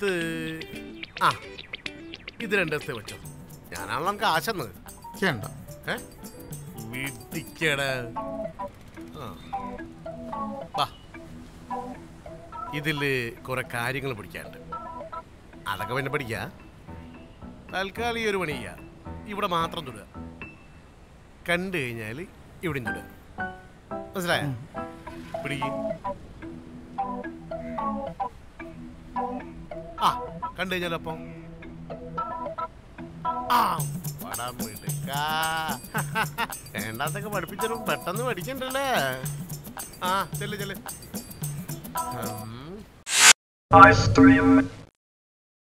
ഇത് ആ ഇത് രണ്ട് ദിവസത്തെ വെച്ചോ ഞാനാണല്ലോ നമുക്ക് ആശന്ന് ചെയ്യണ്ട ഏ വീട്ടിക്കട ആ വാ ഇതിൽ കുറെ കാര്യങ്ങൾ പഠിക്കാനുണ്ട് അതൊക്കെ പിന്നെ പഠിക്കാം തൽക്കാലം ഈ ഒരു പണി ചെയ്യാം ഇവിടെ മാത്രം തൊടുക കണ്ടു കഴിഞ്ഞാൽ ഇവിടെയും തൊടുക മനസ്സിലായ പിടിക്ക് ആ കണ്ടു കഴിഞ്ഞാലോ അപ്പം ആ പടം മിടുക്കാ. വേണ്ടാത്തൊക്കെ പഠിപ്പിച്ചാലും പെട്ടെന്ന് പഠിക്കണ്ടല്ലേ ആ ചെല്ല് ചെല്ല് ഉം. I stream